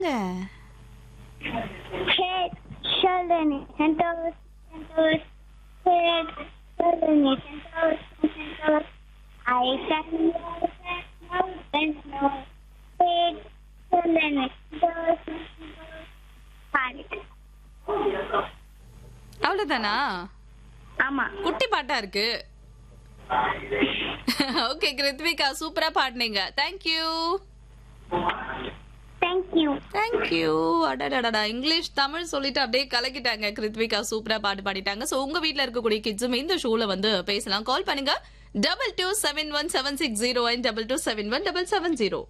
Head, shoulder, knees and toes, and toes. Head, shoulder, knees and toes, and toes. I can mouth and nose. Head, shoulder, knees and toes, and toes. Heart. அவ்வளவுதானா ஆமா குட்டி பாட்டா இருக்கு okay Krithvika சூப்பரா பாடுனீங்க thank you thank you thank you அடடடடா English Tamil சொல்லிட்டு அப்படியே கலக்கிட்டாங்க கிருத்விகா சூப்பரா பாட்டு பாடிட்டாங்க சோ உங்க வீட்ல இருக்கக்கூடிய கிட்ஸும் இந்த ஷோல வந்து பேசலாம் கால் பண்ணுங்க double two seven one seven six zero one double two seven one double seven zero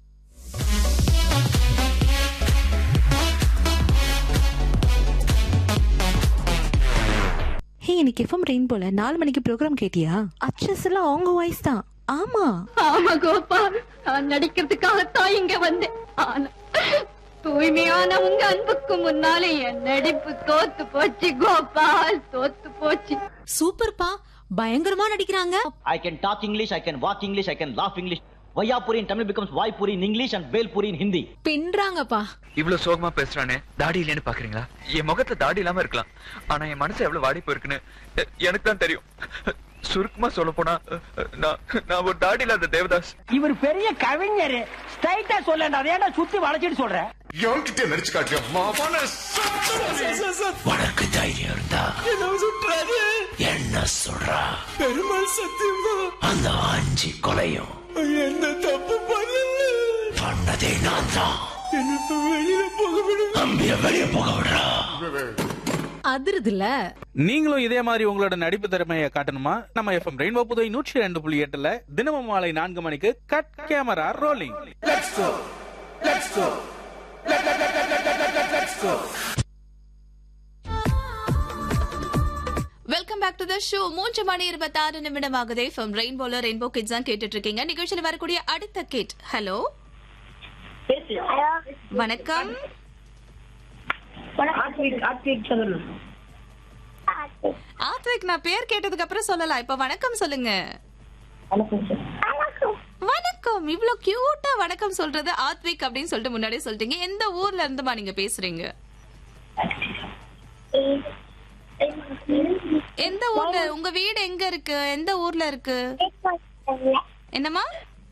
hey இன்னைக்கு எஃப்எம் ரெயின் போல நாலு மணிக்கு ப்ரோக்ராம் கேட்டியா அச்சஸ் எல்லாம் அவங்க வாய்ஸ் தான் ஆமா ஆமா கோபா நான் நடிக்கிறதுக்காகத்தான் இங்க வந்தேன் ஆனா தூய்மையான உங்க அன்புக்கு முன்னாலே என் நடிப்பு தோத்து போச்சு கோபால் தோத்து போச்சு சூப்பர்ப்பா பயங்கரமா நடிக்கிறாங்க I can talk English, I can walk English, I can laugh English. Vayapuri in Tamil becomes Vaipuri in English and Belpuri in Hindi. பின்றாங்கப்பா இவ்வளவு சோகமா பேசுறானே தாடி இல்லைன்னு பாக்குறீங்களா என் முகத்துல தாடி இல்லாம இருக்கலாம் ஆனா என் மனசு எவ்வளவு வாடி போயிருக்குன்னு எ- எனக்கு தான் தெரியும் சுருக்கமா சொல்ல போனா நான் நான் ஒரு தாடி இல்லாத தேவதாஸ் இவர் பெரிய கவிஞர் ஸ்ட்ரைட்டா சொல்லண்டா ஏன்டா சுத்தி வளைச்சிட்டு சொல்ற எவன்கிட்ட நடிச்சு காட்டியா மாவான உனக்கு தைரியம் இருந்தா என்ன சொல்றா பெருமாள் சத்தியமா அந்த அஞ்சு கொலையும் என்ன தப்பு பண்ணல பண்ணதே நான் தான் வெளியில போக விடு அம்பிய வெளிய போக விடுறா அதிருதுல நீங்களும் இதே மாதிரி உங்களோட நடிப்பு திறமையை காட்டணுமா நம்ம எஃப்எம் ரெயின்போ புதுவை நூற்றி ரெண்டு புள்ளி எட்டுல தினமும் மாலை நான்கு மணிக்கு cut camera rolling welcome back to the show மூன்று மணி இருபத்தாறு நிமிடம் ஆகுதே ஃப்ரம் ரெயின்போல ரெயின்போ கிட்ஸ் தான் கேட்டுட்டு இருக்கீங்க நிகழ்ச்சியில் வரக்கூடிய அடுத்த கிட் ஹலோ ஹலோ வணக்கம் ஆத்விக் நான் பேர் கேட்டதுக்கு அப்புறம் சொல்லலாம் இப்ப வணக்கம் சொல்லுங்க வணக்கம் வணக்கம் இவ்ளோ கியூட்டா வணக்கம் சொல்றது ஆத்விக் அப்படின்னு சொல்லிட்டு முன்னாடியே சொல்லிட்டீங்க எந்த ஊர்ல இருந்துமா நீங்க பேசுறீங்க எந்த ஊர்ல உங்க வீடு எங்க இருக்கு எந்த ஊர்ல இருக்கு என்னம்மா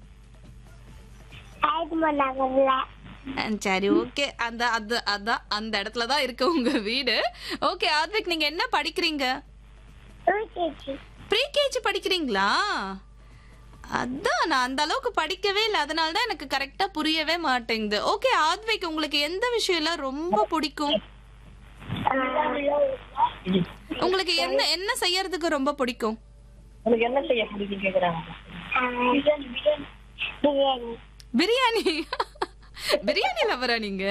நகர்ல அஹ் சரி ஓகே அந்த அது அதான் அந்த இடத்துல தான் இருக்கு உங்க வீடு ஓகே ஆத்விக் நீங்க என்ன படிக்கிறீங்க ஊட்டிச்சு ப்ரீ கேஜி படிக்கிறீங்களா அதான் நான் அந்த அளவுக்கு படிக்கவே இல்லை அதனால தான் எனக்கு கரெக்டா புரியவே மாட்டேங்குது ஓகே ஆத்விக் உங்களுக்கு எந்த விஷயம் எல்லாம் ரொம்ப பிடிக்கும் உங்களுக்கு என்ன என்ன செய்யறதுக்கு ரொம்ப பிடிக்கும் பிரியாணி பிரியாணி பிரியாணி லவரா நீங்க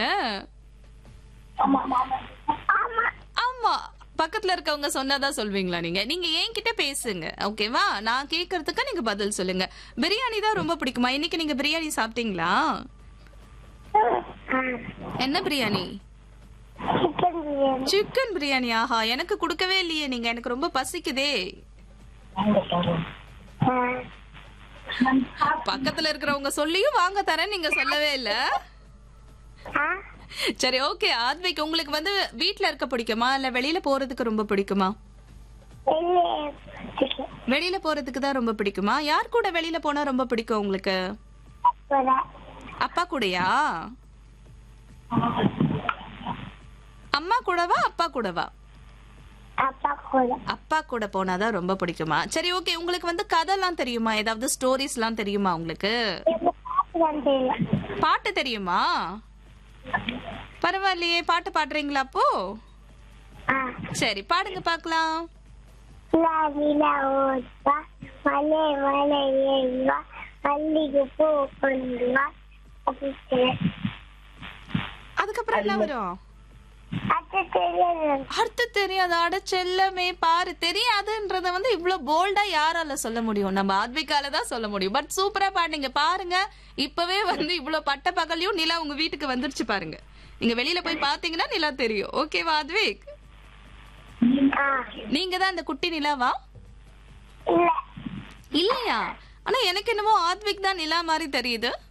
ஆமா பக்கத்துல இருக்கவங்க சொன்னாதான் சொல்வீங்களா நீங்க நீங்க என்கிட்ட பேசுங்க ஓகேவா நான் கேக்குறதுக்கு நீங்க பதில் சொல்லுங்க பிரியாணி தான் ரொம்ப பிடிக்குமா இன்னைக்கு நீங்க பிரியாணி சாப்பிட்டீங்களா என்ன பிரியாணி சிக்கன் பிரியாணி சிக்கன் பிரியாணி ஆஹா எனக்கு கொடுக்கவே இல்லையே நீங்க எனக்கு ரொம்ப பசிக்குதே பக்கத்துல இருக்கிறவங்க சொல்லியும் வாங்க தரேன் நீங்க சொல்லவே இல்ல சரி ஓகே ஆத்விக் உங்களுக்கு வந்து வீட்ல இருக்க பிடிக்குமா இல்ல வெளியில போறதுக்கு ரொம்ப பிடிக்குமா வெளியில போறதுக்கு தான் ரொம்ப பிடிக்குமா யார் கூட வெளியில போனா ரொம்ப பிடிக்கும் உங்களுக்கு அப்பா கூடயா அம்மா கூடவா அப்பா கூடவா அப்பா கூட அப்பா கூட போனாதான் ரொம்ப பிடிக்குமா சரி ஓகே உங்களுக்கு வந்து கதைலாம் தெரியுமா ஏதாவது ஸ்டோரிஸ்லாம் தெரியுமா உங்களுக்கு பாட்டுதான் தெரியும் பாட்டு தெரியுமா பரவாயில்லையே பாட்டு பாடுறீங்களா அப்போ சரி பாடுங்க பார்க்கலாம் நிலா நிலா ஓடுவா மலை மலை ஏறுவா மல்லிகை பூ கொண்டு வா அப்படின்னு அதுக்கப்புறம் என்ன வரும் அது தெரியாது அடுத்து தெரியாது அட செல்லமே பாரு தெரியாதுன்றத வந்து இவ்வளவு போல்டா யாரால சொல்ல முடியும் நம்ம ஆத்விகால தான் சொல்ல முடியும் பட் சூப்பரா பாடுங்க பாருங்க இப்பவே வந்து இவ்வளவு பட்ட பகலையும் நிலா உங்க வீட்டுக்கு வந்துருச்சு பாருங்க நீங்க வெளியில போய் பாத்தீங்கன்னா நிலா தெரியும் ஓகேவா ஆத்விக் நீங்க தான் அந்த குட்டி நிலாவா இல்ல இல்லையா ஆனா எனக்கு என்னமோ ஆத்விக் தான் நிலா மாதிரி தெரியுது